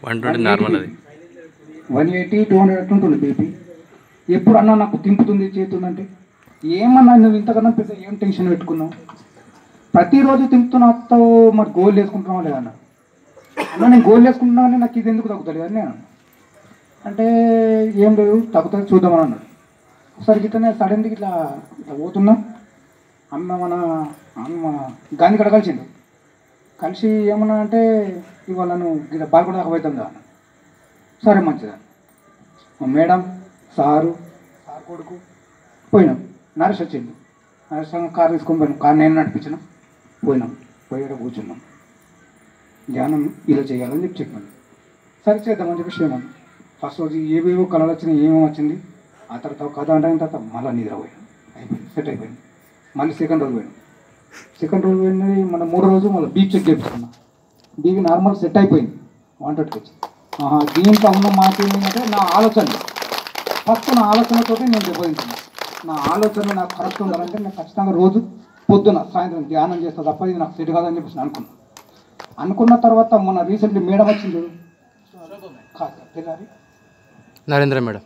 One twenty normal అది one eighty two hundred అట్లుంటుంది BP ఎప్పుడు అన్నా నాకు తింపుతుంది చేతుందంటే ఏమన్నా నువ్వు ఇంతకన్నా పెద్ద ఏం టెన్షన్ పెట్టుకున్నావు ప్రతిరోజు తింపుతున్న అత్తవు మరి గోల్ వేసుకుంటున్నావా లేదా అన్న అన్న నేను గోల్ వేసుకుంటున్నా కానీ నాకు ఇది ఎందుకు తగ్గుతుంది అని నేను అన్నా. అంటే ఏం లేదు తగ్గుతుంది చూద్దామని అన్నాడు ఒకసారి గిట్లనే సడన్గా ఇట్లా ఇట్లా పోతున్నా అన్న మన అన్న గాంధీ కడ కలిసిండు కలిసి ఏమన్నా అంటే ఇవాళ నువ్వు ఇట్లా బాల్కొండ దాకా పోతుందా అన్న సరే మంచిదా మా మేడం సారు సార్ కొడుకు పోయినాం నరేష్ వచ్చిండు నరేష్ అన్న కార్ తీసుకొని పోయినాం కార్ నేను నడిపించిన పోయినాం పోయి ఈడ కూర్చున్నాం ధ్యానం ఇలా చేయాలని చెప్పి చెప్పాను సరే చేద్దామని చెప్పి చేయమని ఫస్ట్ రోజు ఏవేవో కళలు వచ్చినాయి ఏమేమి వచ్చింది ఆ తర్వాత ఒక కథ అంటే తర్వాత మళ్ళీ నిద్రపోయాను అయిపోయింది సెట్ అయిపోయింది మళ్ళీ సెకండ్ రోజు పోయాను సెకండ్ రోజు పోయింది మన మూడో రోజు మళ్ళీ బీచ్ చెక్ చేపించుకున్నా బీపీ నార్మల్ సెట్ అయిపోయింది వాంటెడ్కి వచ్చి ఆహా, దీంట్లో ఉన్న మాట ఏంటంటే నా ఆలోచన ఫస్ట్ నా ఆలోచనతోటి నేను దెబ్బతింటున్నాను నా ఆలోచన నాకు కరెక్ట్ ఉండాలంటే నేను ఖచ్చితంగా రోజు పొద్దున సాయంత్రం ధ్యానం చేస్తా తప్ప ఇది నాకు సెట్ కాదని చెప్పేసి నేను అనుకున్నాను అనుకున్న తర్వాత మొన్న రీసెంట్లీ మేడం వచ్చింది చూడు. కాదు, తెల్లారి నరేంద్ర మేడం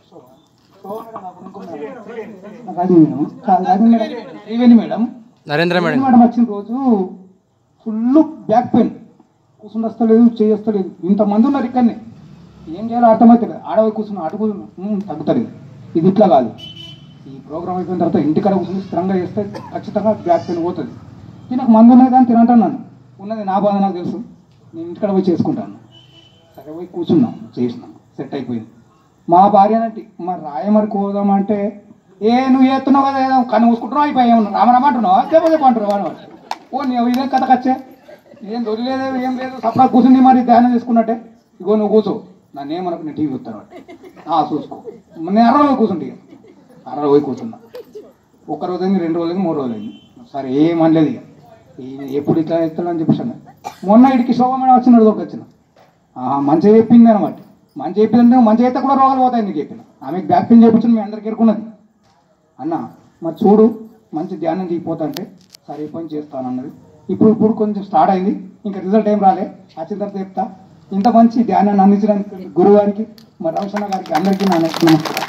నాకు అది మేడం కాదు, అది madam Triveni madam Narendra madam madam వచ్చిన రోజు ఫుల్ బ్యాక్ పెయిన్ కూర్చుని వస్తలేదు చేయస్తలేదు ఇంతమంది ఉన్నారు ఇక్కడనే ఏం చేయాలో అర్థమవుతుంది ఆడవి కూర్చున్నా అటు కూర్చున్నా ఉమ్, తగ్గుతుంది ఇది ఇట్లా కాదు ఈ ప్రోగ్రామ్ అయిపోయిన తర్వాత ఇంటికాడ కూర్చుని స్థిరంగా చేస్తే ఖచ్చితంగా బ్యాక్ పెయిన్ పోతుంది ఇది నాకు మందు ఉన్నది కానీ తినంటున్నాను ఉన్నది నా బాధ నాకు తెలుసు నేను ఇంటికాడ పోయి చేసుకుంటాను సరే పోయి కూర్చున్నాం చేసినాం సెట్ అయిపోయింది మా భార్య అంటే మా రాయమరి కోదామంటే ఏ నువ్వు చేస్తున్నావు కదా ఏదో కన్ను మూసుకుంటున్నావు అయిపోయి ఏమన్నా రామరామ అంటున్నావా చెప్పు చెప్పు అంటున్నావు అని ఓ నువ్వు ఇదేం కథ కచ్చే ఏం దొరిలేదు ఏం లేదు సపడా కూర్చుంది మరి ధ్యానం చేసుకున్నట్టే ఇగో నువ్వు కూర్చో నన్ను ఏమనకు నేను టీవీ చూస్తాను ఆ చూసుకో నేను అరవై పోయి కూర్చుంటే ఇక అరవై పోయి కూర్చున్నా ఒక రోజు అయింది రెండు రోజులు అయింది మూడు రోజులు అయింది సరే ఏం అనలేదు ఇక ఈయన ఎప్పుడు ఇట్లా ఇస్తాడని చెప్పేసి అన్నా. మొన్న ఇడికి శోభ మేడం వచ్చినాడు దొరికి వచ్చిన ఆహా, మంచిగా చెప్పింది అనమాట మంచి చెప్పిందంటే మంచి అయితే కూడా రోగాలు పోతాయి నీకు చెప్పిన ఆమెకు బ్యాక్ పెయిన్ చేయించిన మీ అందరికి ఎరుకున్నది అన్న మరి చూడు మంచి ధ్యానం దిగిపోతా అంటే సరే ఈ పని చేస్తాను అన్నది ఇప్పుడు ఇప్పుడు కొంచెం స్టార్ట్ అయింది ఇంకా రిజల్ట్ ఏం రాలే వచ్చిన తర్వాత చెప్తా ఇంత మంచి ధ్యానాన్ని అందించడానికి గురువు గారికి మరి రవిశన్న గారికి అందరికీ నా నెక్స్ట్ నమస్కారం